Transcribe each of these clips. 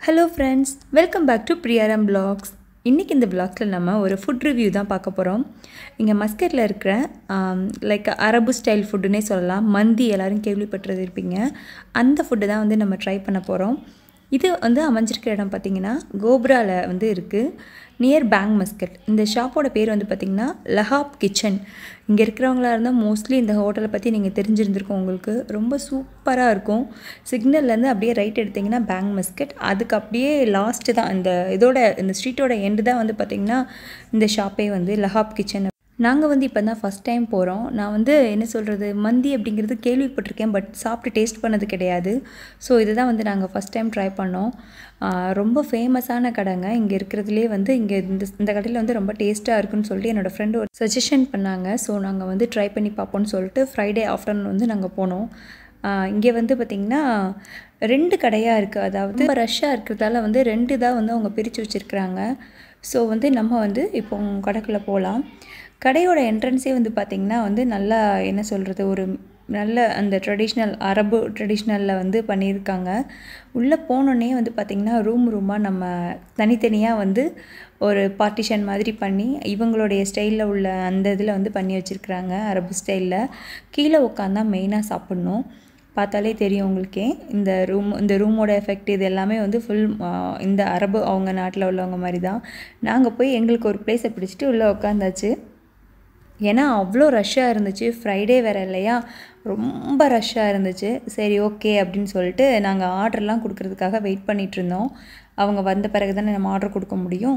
hello friends welcome back to பிரியாரம் vlogs இன்றைக்கி இந்த பிளாக்ஸில் நம்ம ஒரு ஃபுட் ரிவ்யூ தான் பார்க்க போகிறோம் இங்கே மஸ்கட்டில் இருக்கிற லைக் அரபு ஸ்டைல் ஃபுட்டுன்னே சொல்லலாம் மந்தி எல்லோரும் கேள்விப்பட்டிருப்பீங்க இருப்பீங்க அந்த ஃபுட்டு தான் வந்து நம்ம ட்ரை பண்ண போகிறோம் இது வந்து அமைஞ்சிருக்கிற இடம் பார்த்திங்கன்னா கோப்ராவில் வந்து இருக்குது நியர் பேங் மஸ்கட் இந்த ஷாப்போட பேர் வந்து பார்த்திங்கன்னா லஹாப் கிச்சன் இங்கே இருக்கிறவங்களா இருந்தால் மோஸ்ட்லி இந்த ஹோட்டலை பற்றி நீங்கள் தெரிஞ்சிருந்திருக்கும் உங்களுக்கு ரொம்ப சூப்பராக இருக்கும் சிக்னல்லேருந்து அப்படியே ரைட் எடுத்திங்கன்னா பேங் மஸ்கட் அதுக்கு அப்படியே லாஸ்ட்டு தான் இந்த இதோட இந்த ஸ்ட்ரீட்டோட எண்டு தான் வந்து பார்த்திங்கன்னா இந்த ஷாப்பே வந்து லஹாப் கிச்சன் நாங்கள் வந்து இப்போ தான் ஃபஸ்ட் டைம் போகிறோம் நான் வந்து என்ன சொல்கிறது மந்தி அப்படிங்கிறது கேள்விப்பட்டிருக்கேன் பட் சாப்பிட்டு டேஸ்ட் பண்ணது கிடையாது ஸோ இதுதான் வந்து நாங்கள் ஃபஸ்ட் டைம் ட்ரை பண்ணோம் ரொம்ப ஃபேமஸான கடைங்க இங்கே இருக்கிறதுலே வந்து இங்கே இந்த இந்த கடையில் வந்து ரொம்ப டேஸ்ட்டாக இருக்குன்னு சொல்லிட்டு என்னோடய ஃப்ரெண்டு ஒரு சஜஷன் பண்ணாங்க ஸோ நாங்கள் வந்து ட்ரை பண்ணி பார்ப்போம்னு சொல்லிட்டு ஃப்ரைடே ஆஃப்டர்நூன் வந்து நாங்கள் போனோம் இங்கே வந்து பார்த்திங்கன்னா ரெண்டு கடையாக இருக்குது அதாவது ரஷ்ஷாக இருக்கிறதால வந்து ரெண்டு தான் வந்து அவங்க பிரித்து வச்சுருக்குறாங்க ஸோ வந்து நம்ம வந்து இப்போ கடைக்குள்ளே போகலாம் கடையோட என்ட்ரன்ஸே வந்து பார்த்திங்கன்னா வந்து நல்லா என்ன சொல்கிறது ஒரு நல்ல அந்த ட்ரெடிஷ்னல் அரபு ட்ரெடிஷ்னலில் வந்து பண்ணியிருக்காங்க உள்ளே போனோடனே வந்து பார்த்திங்கன்னா ரூம் ரூமாக நம்ம தனித்தனியாக வந்து ஒரு பார்ட்டிஷன் மாதிரி பண்ணி இவங்களுடைய ஸ்டைலில் உள்ள அந்த இதில் வந்து பண்ணி வச்சுருக்குறாங்க அரபு ஸ்டைலில் கீழே உட்காந்தா மெயினாக சாப்பிட்ணும் பார்த்தாலே தெரியும் உங்களுக்கே இந்த ரூம் இந்த ரூமோட எஃபெக்ட் இது எல்லாமே வந்து ஃபுல் இந்த அரபு அவங்க நாட்டில் உள்ளவங்க மாதிரி தான் நாங்கள் போய் எங்களுக்கு ஒரு பிளேஸை பிடிச்சிட்டு உள்ளே உட்காந்தாச்சு ஏன்னா அவ்வளோ ரஷ்ஷாக இருந்துச்சு ஃப்ரைடே வேறு இல்லையா ரொம்ப ரஷ்ஷாக இருந்துச்சு சரி ஓகே அப்படின்னு சொல்லிட்டு நாங்கள் ஆர்டர்லாம் கொடுக்குறதுக்காக வெயிட் பண்ணிகிட்ருந்தோம் அவங்க வந்த பிறகு தானே நம்ம ஆர்டர் கொடுக்க முடியும்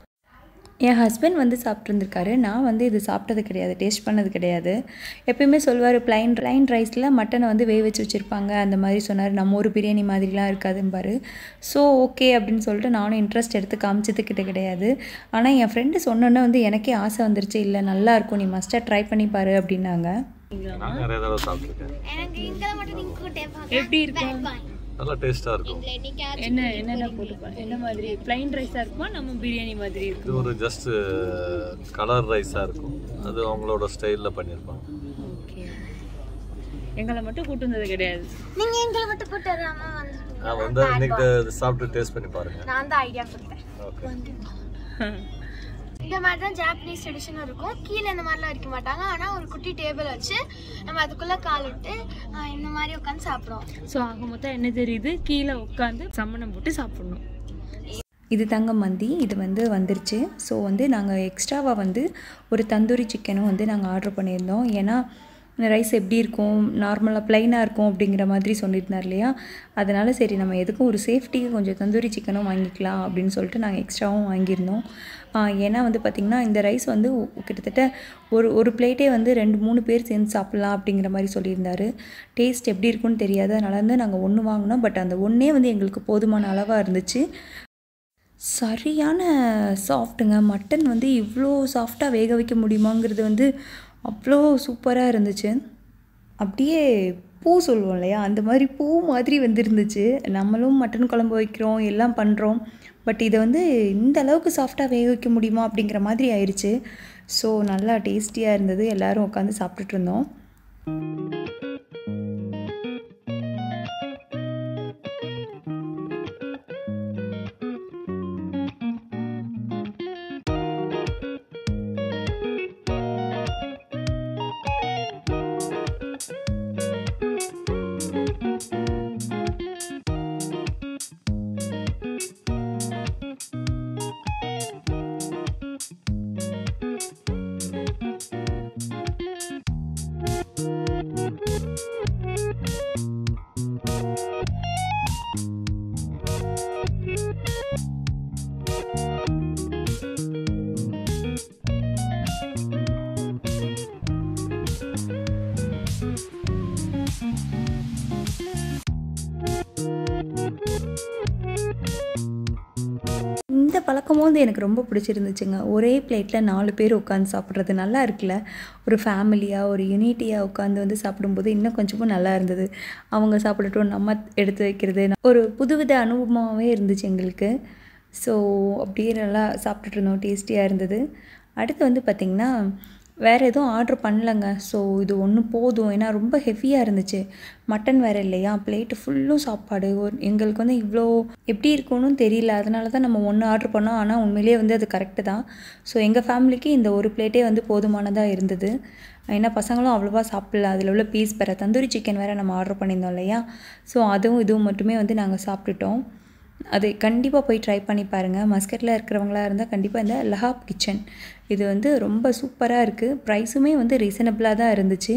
என் ஹஸ்பண்ட் வந்து சாப்பிட்ருந்துருக்காரு நான் வந்து இது சாப்பிட்டது கிடையாது டேஸ்ட் பண்ணது கிடையாது எப்பயுமே சொல்லுவார் ப்ளைன் ப்ளைன் ரைஸில் மட்டனை வந்து வேக வச்சு வச்சுருப்பாங்க அந்த மாதிரி சொன்னார் நம்ம ஒரு பிரியாணி மாதிரிலாம் இருக்காதும்பாரு ஸோ ஓகே அப்படின்னு சொல்லிட்டு நானும் இன்ட்ரெஸ்ட் எடுத்து காமிச்சதுக்கிட்ட கிடையாது ஆனால் என் ஃப்ரெண்டு சொன்னோன்னே வந்து எனக்கே ஆசை வந்துருச்சு இல்லை நல்லா இருக்கும் நீ மஸ்ட்டாக ட்ரை பண்ணி பாரு அப்படின்னாங்க நான் நிறைய தடவை சாப்பிட்ருக்கேன் எனக்கு இங்கே மட்டும் நீங்க கூட்டே எப்படி இருக்கும் நல்லா டேஸ்ட்டாக இருக்கும் என்ன என்னென்ன போட்டுப்பா என்ன மாதிரி பிளைன் ரைஸா இருக்குமா நம்ம பிரியாணி மாதிரி இது இருக்கும் ஒரு ஜஸ்ட் கலர் ரைஸாக இருக்கும் அது அவங்களோட ஸ்டைலில் பண்ணியிருப்பாங்க ஓகே எங்களை மட்டும் கூட்டு வந்தது கிடையாது நீங்க எங்களை மட்டும் கூட்டு வராம வந்து நான் வந்து இன்னைக்கு சாப்பிட்டு டேஸ்ட் பண்ணி பாருங்க நான் தான் ஐடியா கொடுத்தேன் ஓகே இந்த மாதிரி தான் ஜாப்பனீஸ் ட்ரெடிஷனும் இருக்கும் கீழே இந்த மாதிரிலாம் இருக்க மாட்டாங்க ஆனால் ஒரு குட்டி டேபிள் வச்சு நம்ம அதுக்குள்ளே கால் விட்டு ஆஹ், இந்த மாதிரி உட்காந்து சாப்பிடுவோம் ஸோ ஆக மொத்தம் என்ன தெரியுது கீழே உட்காந்து சம்மணம் போட்டு சாப்பிடணும் இது தங்க மந்தி இது வந்து வந்துருச்சு ஸோ வந்து நாங்கள் எக்ஸ்ட்ராவாக வந்து ஒரு தந்தூரி சிக்கனும் வந்து நாங்கள் ஆர்டர் பண்ணியிருந்தோம் ஏன்னா ரைஸ் எப்படி இருக்கும் நார்மலாக ப்ளைனாக இருக்கும் அப்படிங்கிற மாதிரி சொல்லியிருந்தார் இல்லையா அதனால் சரி நம்ம எதுக்கும் ஒரு சேஃப்டிக்கு கொஞ்சம் தந்தூரி சிக்கனும் வாங்கிக்கலாம் அப்படின்னு சொல்லிட்டு நாங்கள் எக்ஸ்ட்ராவும் வாங்கியிருந்தோம் ஆஹ் ஏன்னா வந்து பார்த்திங்கன்னா இந்த ரைஸ் வந்து கிட்டத்தட்ட ஒரு ஒரு பிளேட்டே வந்து ரெண்டு மூணு பேர் சேர்ந்து சாப்பிட்லாம் அப்படிங்கிற மாதிரி சொல்லியிருந்தாரு டேஸ்ட் எப்படி இருக்குன்னு தெரியாது அதனால வந்து நாங்கள் ஒன்று வாங்கினோம் பட் அந்த ஒன்றே வந்து எங்களுக்கு போதுமான அளவாக இருந்துச்சு சரியான சாஃப்ட்டுங்க மட்டன் வந்து இவ்வளோ சாஃப்டாக வேக வைக்க முடியுமாங்கிறது வந்து அவ்வளோ சூப்பராக இருந்துச்சு அப்படியே பூ சொல்லுவோம் இல்லையா அந்த மாதிரி பூ மாதிரி வந்துருந்துச்சு நம்மளும் மட்டன் குழம்பு வைக்கிறோம் எல்லாம் பண்ணுறோம் பட் இதை வந்து இந்த அளவுக்கு சாஃப்டாக வேக வைக்க முடியுமா அப்படிங்கிற மாதிரி ஆயிடுச்சு ஸோ நல்லா டேஸ்டியாக இருந்தது எல்லோரும் உட்காந்து சாப்பிட்டுட்டு இருந்தோம் இந்த பழக்கமும் வந்து எனக்கு ரொம்ப பிடிச்சிருந்துச்சுங்க ஒரே பிளேட்டில் நாலு பேர் உட்காந்து சாப்பிட்றது நல்லா இருக்குல்ல ஒரு ஃபேமிலியாக ஒரு யூனிட்டியாக உட்காந்து வந்து சாப்பிடும்போது இன்னும் கொஞ்சமும் நல்லா இருந்தது அவங்க சாப்பிடட்டும் நம்ம எடுத்து வைக்கிறது ஒரு புதுவித அனுபவமாகவே இருந்துச்சு எங்களுக்கு ஸோ அப்படியே நல்லா சாப்பிட்டுட்டு இருந்தோம் டேஸ்டியாக இருந்தது அடுத்து வந்து பார்த்திங்கன்னா வேறு எதுவும் ஆர்டர் பண்ணலங்க ஸோ இது ஒன்று போதும் ஏன்னா ரொம்ப ஹெவியாக இருந்துச்சு மட்டன் வேறு இல்லையா பிளேட்டு ஃபுல்லும் சாப்பாடு ஒரு எங்களுக்கு வந்து இவ்வளோ எப்படி இருக்கும்னு தெரியல அதனால தான் நம்ம ஒன்று ஆர்டர் பண்ணோம் ஆனால் உண்மையிலேயே வந்து அது கரெக்டு தான் ஸோ எங்கள் ஃபேமிலிக்கு இந்த ஒரு பிளேட்டே வந்து போதுமானதாக இருந்தது ஏன்னா பசங்களும் அவ்வளோவா சாப்பிடல அதில் உள்ள பீஸ் வேறு தந்தூரி சிக்கன் வேறு நம்ம ஆர்டர் பண்ணியிருந்தோம் இல்லையா ஸோ அதுவும் இதுவும் மட்டுமே வந்து நாங்கள் சாப்பிட்டுட்டோம் அது கண்டிப்பாக போய் ட்ரை பண்ணி பாருங்கள் மஸ்கட்டில் இருக்கிறவங்களா இருந்தால் கண்டிப்பாக இந்த லஹாப் கிச்சன் இது வந்து ரொம்ப சூப்பராக இருக்குது ப்ரைஸுமே வந்து ரீசனபிளாக தான் இருந்துச்சு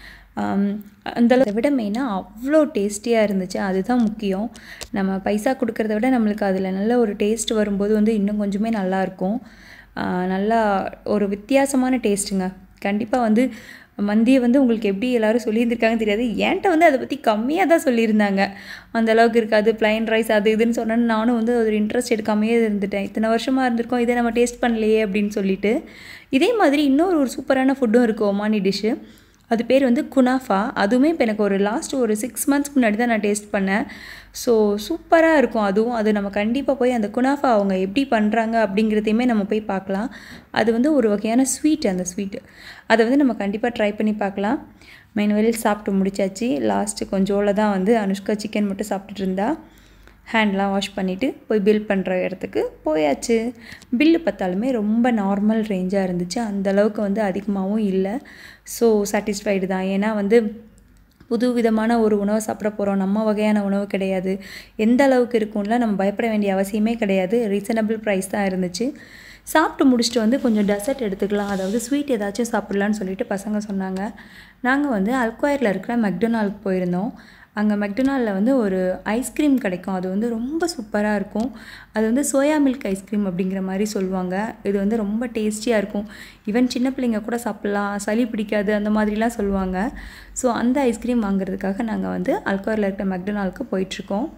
அந்த அதை விட மெயினாக அவ்வளோ டேஸ்டியாக இருந்துச்சு அதுதான் முக்கியம் நம்ம பைசா கொடுக்கறத விட நம்மளுக்கு அதில் நல்ல ஒரு டேஸ்ட் வரும்போது வந்து இன்னும் கொஞ்சமே நல்லாயிருக்கும் நல்லா ஒரு வித்தியாசமான டேஸ்ட்டுங்க கண்டிப்பாக வந்து மந்தியை வந்து உங்களுக்கு எப்படி எல்லோரும் சொல்லியிருந்திருக்காங்க தெரியாது என்கிட்ட வந்து அதை பற்றி கம்மியாக தான் சொல்லியிருந்தாங்க அந்த அளவுக்கு இருக்காது ப்ளைன் ரைஸ் அது இதுன்னு சொன்னேன்னு நானும் வந்து ஒரு இன்ட்ரெஸ்ட் எடுக்காமையே இருந்துட்டேன் இத்தனை வருஷமாக இருந்திருக்கோம் இதை நம்ம டேஸ்ட் பண்ணலையே அப்படின்னு சொல்லிட்டு இதே மாதிரி இன்னொரு ஒரு சூப்பரான ஃபுட்டும் இருக்குது ஒமானி டிஷ்ஷு அது பேர் வந்து குனாஃபா அதுவுமே இப்போ எனக்கு ஒரு லாஸ்ட் ஒரு சிக்ஸ் மந்த்ஸ்க்கு முன்னாடி தான் நான் டேஸ்ட் பண்ணேன் ஸோ சூப்பராக இருக்கும் அதுவும் அது நம்ம கண்டிப்பாக போய் அந்த குனாஃபா அவங்க எப்படி பண்ணுறாங்க அப்படிங்கிறதையுமே நம்ம போய் பார்க்கலாம் அது வந்து ஒரு வகையான ஸ்வீட் அந்த ஸ்வீட்டு அதை வந்து நம்ம கண்டிப்பாக ட்ரை பண்ணி பார்க்கலாம் மெயின்வெல் சாப்பிட்டு முடிச்சாச்சு லாஸ்ட்டு கொஞ்சோல தான் வந்து அனுஷ்கா சிக்கன் மட்டும் சாப்பிட்டுட்டு இருந்தா ஹேண்ட்லாம் வாஷ் பண்ணிவிட்டு போய் பில் பண்ணுற இடத்துக்கு போயாச்சு பில்லு பார்த்தாலுமே ரொம்ப நார்மல் ரேஞ்சாக இருந்துச்சு அந்தளவுக்கு வந்து அதிகமாகவும் இல்லை ஸோ சாட்டிஸ்ஃபைடு தான் ஏன்னா வந்து புது விதமான ஒரு உணவை சாப்பிட போகிறோம் நம்ம வகையான உணவு கிடையாது எந்த அளவுக்கு இருக்கும்ல நம்ம பயப்பட வேண்டிய அவசியமே கிடையாது ரீசனபிள் ப்ரைஸ் தான் இருந்துச்சு சாப்பிட்டு முடிச்சுட்டு வந்து கொஞ்சம் டெசர்ட் எடுத்துக்கலாம் அதாவது ஸ்வீட் ஏதாச்சும் சாப்பிட்லான்னு சொல்லிட்டு பசங்க சொன்னாங்க நாங்கள் வந்து அல்குவாயரில் இருக்கிற மெக்டொனால்க்கு போயிருந்தோம் அங்கே மெக்டொனாலில் வந்து ஒரு ஐஸ்கிரீம் கிடைக்கும் அது வந்து ரொம்ப சூப்பராக இருக்கும் அது வந்து சோயா மில்க் ஐஸ்கிரீம் அப்படிங்கிற மாதிரி சொல்லுவாங்க இது வந்து ரொம்ப டேஸ்டியாக இருக்கும் ஈவன் சின்ன பிள்ளைங்க கூட சாப்பிட்லாம் சளி பிடிக்காது அந்த மாதிரிலாம் சொல்லுவாங்க ஸோ அந்த ஐஸ்கிரீம் வாங்குறதுக்காக நாங்கள் வந்து அல்கோரில் இருக்கிற மெக்டொனால்க்கு போயிட்டுருக்கோம்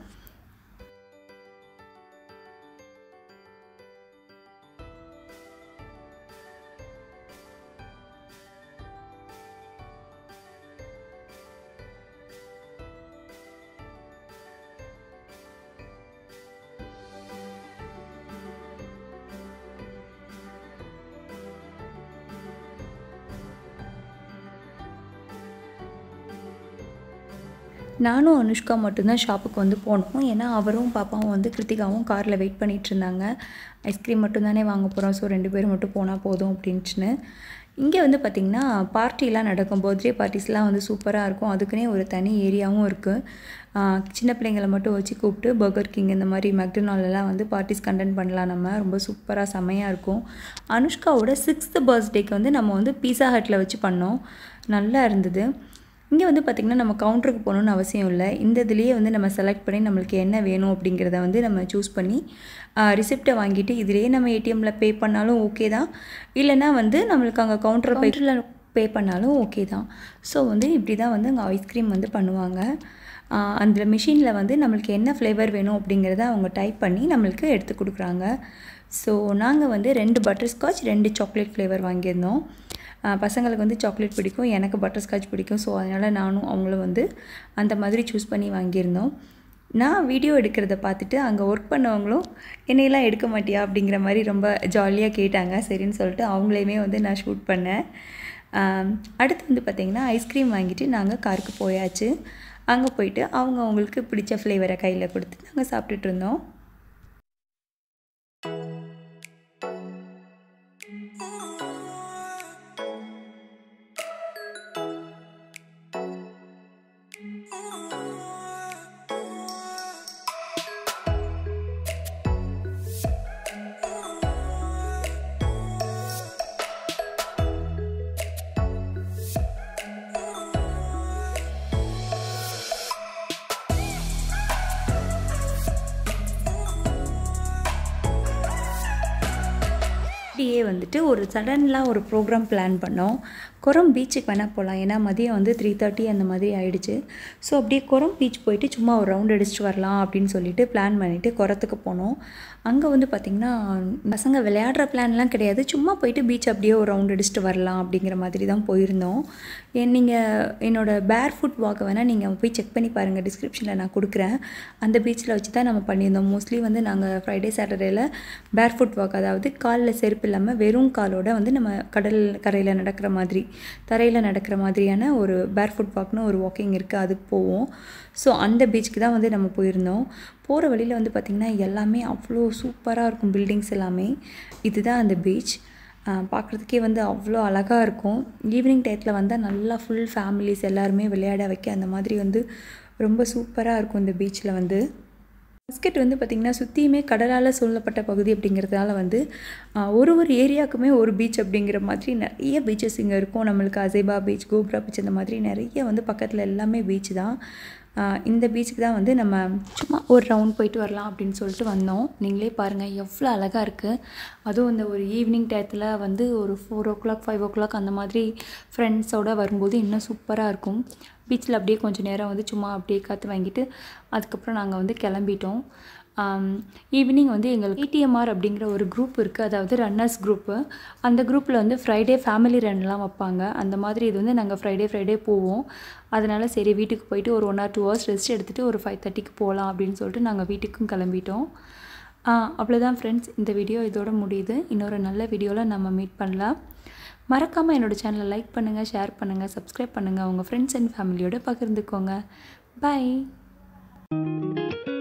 நானும் அனுஷ்கா மட்டும்தான் ஷாப்புக்கு வந்து போனோம் ஏன்னா அவரும் பாப்பாவும் வந்து கிருத்திகாவும் காரில் வெயிட் பண்ணிகிட்டு இருந்தாங்க ஐஸ்கிரீம் மட்டும்தானே வாங்க போகிறோம் ஸோ ரெண்டு பேரும் மட்டும் போனால் போதும் அப்படின்ட்டுன்னு இங்கே வந்து பார்த்திங்கன்னா பார்ட்டிலாம் நடக்கும் பர்த்டே பார்ட்டிஸ்லாம் வந்து சூப்பராக இருக்கும் அதுக்குன்னே ஒரு தனி ஏரியாவும் இருக்குது சின்ன பிள்ளைங்களை மட்டும் வச்சு கூப்பிட்டு பர்கர் கிங் இந்த மாதிரி மெக்டொனாலெலாம் வந்து பார்ட்டிஸ் கண்டென்ட் பண்ணலாம் நம்ம ரொம்ப சூப்பராக செம்மையாக இருக்கும் அனுஷ்காவோட சிக்ஸ்த்து பர்த்டேக்கு வந்து நம்ம வந்து பீஸா ஹட்டில் வச்சு பண்ணோம் நல்லா இருந்தது இங்கே வந்து பார்த்திங்கன்னா நம்ம கவுண்டருக்கு போகணுன்னு அவசியம் இல்லை இந்த இதுலேயே வந்து நம்ம செலக்ட் பண்ணி நம்மளுக்கு என்ன வேணும் அப்படிங்கிறத வந்து நம்ம சூஸ் பண்ணி ரிசிப்டை வாங்கிட்டு இதிலேயே நம்ம ஏடிஎம்மில் பே பண்ணாலும் ஓகே தான் இல்லைனா வந்து நம்மளுக்கு அங்கே கவுண்டர் கவுண்டரில் பே பண்ணாலும் ஓகே தான் ஸோ வந்து இப்படி தான் வந்து அங்கே ஐஸ்கிரீம் வந்து பண்ணுவாங்க அந்த மிஷினில் வந்து நம்மளுக்கு என்ன ஃப்ளேவர் வேணும் அப்படிங்கிறத அவங்க டைப் பண்ணி நம்மளுக்கு எடுத்து கொடுக்குறாங்க ஸோ நாங்கள் வந்து ரெண்டு பட்டர்ஸ்காட்ச் ரெண்டு சாக்லேட் ஃப்ளேவர் வாங்கியிருந்தோம் பசங்களுக்கு வந்து சாக்லேட் பிடிக்கும் எனக்கு பட்டர்ஸ்காட்ச் பிடிக்கும் ஸோ அதனால் நானும் அவங்களும் வந்து அந்த மாதிரி சூஸ் பண்ணி வாங்கியிருந்தோம் நான் வீடியோ எடுக்கிறத பார்த்துட்டு அங்கே ஒர்க் பண்ணவங்களும் என்னையெல்லாம் எடுக்க மாட்டியா அப்படிங்கிற மாதிரி ரொம்ப ஜாலியாக கேட்டாங்க சரின்னு சொல்லிட்டு அவங்களையுமே வந்து நான் ஷூட் பண்ணேன் அடுத்து வந்து பார்த்திங்கன்னா ஐஸ்கிரீம் வாங்கிட்டு நாங்கள் காருக்கு போயாச்சு அங்கே போயிட்டு அவங்க அவங்களுக்கு பிடிச்ச ஃப்ளேவரை கையில் கொடுத்து நாங்கள் சாப்பிட்டுட்டு இருந்தோம் அப்படியே வந்துட்டு ஒரு சடன்லாம் ஒரு ப்ரோக்ராம் பிளான் பண்ணோம் குரம் பீச்சுக்கு வேணால் போகலாம் ஏன்னா மதியம் வந்து த்ரீ தேர்ட்டி அந்த மாதிரி ஆயிடுச்சு ஸோ அப்படியே குரம் பீச் போயிட்டு சும்மா ஒரு ரவுண்ட் அடிச்சுட்டு வரலாம் அப்படின்னு சொல்லிட்டு பிளான் பண்ணிவிட்டு குரத்துக்கு போனோம் அங்கே வந்து பார்த்திங்கன்னா பசங்க விளையாடுற பிளான்லாம் கிடையாது சும்மா போயிட்டு பீச் அப்படியே ஒரு ரவுண்ட் அடிச்சுட்டு வரலாம் அப்படிங்கிற மாதிரி தான் போயிருந்தோம் ஏன் நீங்கள் என்னோட பேர் ஃபுட் வாக்கை வேணால் நீங்கள் போய் செக் பண்ணி பாருங்கள் டிஸ்கிரிப்ஷனில் நான் கொடுக்குறேன் அந்த பீச்சில் வச்சு தான் நம்ம பண்ணியிருந்தோம் மோஸ்ட்லி வந்து நாங்கள் ஃப்ரைடே சாட்டர்டேயில் பேர் ஃபுட் வாக் அதாவது காலில் செருப்பு இல்லாமல் வெறும் காலோட வந்து நம்ம கடல் கரையில் நடக்கிற மாதிரி தரையில் நடக்கிற மாதிரியான ஒரு பேர் ஃபுட் வாக்னு ஒரு வாக்கிங் இருக்குது அதுக்கு போவோம் ஸோ அந்த பீச்சுக்கு தான் வந்து நம்ம போயிருந்தோம் போகிற வழியில் வந்து பார்த்திங்கன்னா எல்லாமே அவ்வளோ சூப்பராக இருக்கும் பில்டிங்ஸ் எல்லாமே இதுதான் அந்த பீச் பார்க்குறதுக்கே வந்து அவ்வளோ அழகாக இருக்கும் ஈவினிங் டயத்தில் வந்தால் நல்லா ஃபுல் ஃபேமிலிஸ் எல்லாருமே விளையாட வைக்க அந்த மாதிரி வந்து ரொம்ப சூப்பராக இருக்கும் இந்த பீச்சில் வந்து மஸ்கட் வந்து பார்த்திங்கன்னா சுற்றியுமே கடலால் சூழப்பட்ட பகுதி அப்படிங்கிறதுனால வந்து ஆஹ், ஒரு ஒரு ஏரியாவுக்குமே ஒரு பீச் அப்படிங்கிற மாதிரி நிறைய பீச்சஸ் இங்கே இருக்கும் நம்மளுக்கு அசைபா பீச் கோப்ரா பீச் இந்த மாதிரி நிறைய வந்து பக்கத்தில் எல்லாமே பீச் தான் ஆஹ், இந்த பீச்சுக்கு தான் வந்து நம்ம சும்மா ஒரு ரவுண்ட் போயிட்டு வரலாம் அப்படின்னு சொல்லிட்டு வந்தோம் நீங்களே பாருங்கள் எவ்வளோ அழகாக இருக்குது அதுவும் இந்த ஒரு ஈவினிங் டயத்தில் வந்து ஒரு four o'clock five o'clock அந்த மாதிரி ஃப்ரெண்ட்ஸோடு வரும்போது இன்னும் சூப்பராக இருக்கும் பீச்சில் அப்படியே கொஞ்சம் நேரம் வந்து சும்மா அப்படியே காற்று வாங்கிட்டு அதுக்கப்புறம் நாங்கள் வந்து கிளம்பிட்டோம் ஈவினிங் வந்து எங்களுக்கு ஏடிஎம்ஆர் அப்படிங்கிற ஒரு குரூப் இருக்குது அதாவது ரன்னர்ஸ் குரூப்பு அந்த குரூப்பில் வந்து ஃப்ரைடே ஃபேமிலி ரன்லாம் வைப்பாங்க அந்த மாதிரி இது வந்து நாங்கள் ஃப்ரைடே ஃப்ரைடே போவோம் அதனால் சரி வீட்டுக்கு போயிட்டு ஒரு one or two hours rest எடுத்துகிட்டு ஒரு ஃபைவ் தேர்ட்டிக்கு போகலாம் அப்படின்னு சொல்லிட்டு நாங்கள் வீட்டுக்கும் கிளம்பிட்டோம் ஆ, அவ்வளோதான் ஃப்ரெண்ட்ஸ் இந்த வீடியோ இதோட முடியுது இன்னொரு நல்ல வீடியோவில் நம்ம மீட் பண்ணலாம் மறக்காமல் என்னோடய சேனலை லைக் பண்ணுங்கள் ஷேர் பண்ணுங்கள் சப்ஸ்கிரைப் பண்ணுங்கள் உங்கள் ஃப்ரெண்ட்ஸ் அண்ட் ஃபேமிலியோட பகிர்ந்துக்கோங்க பை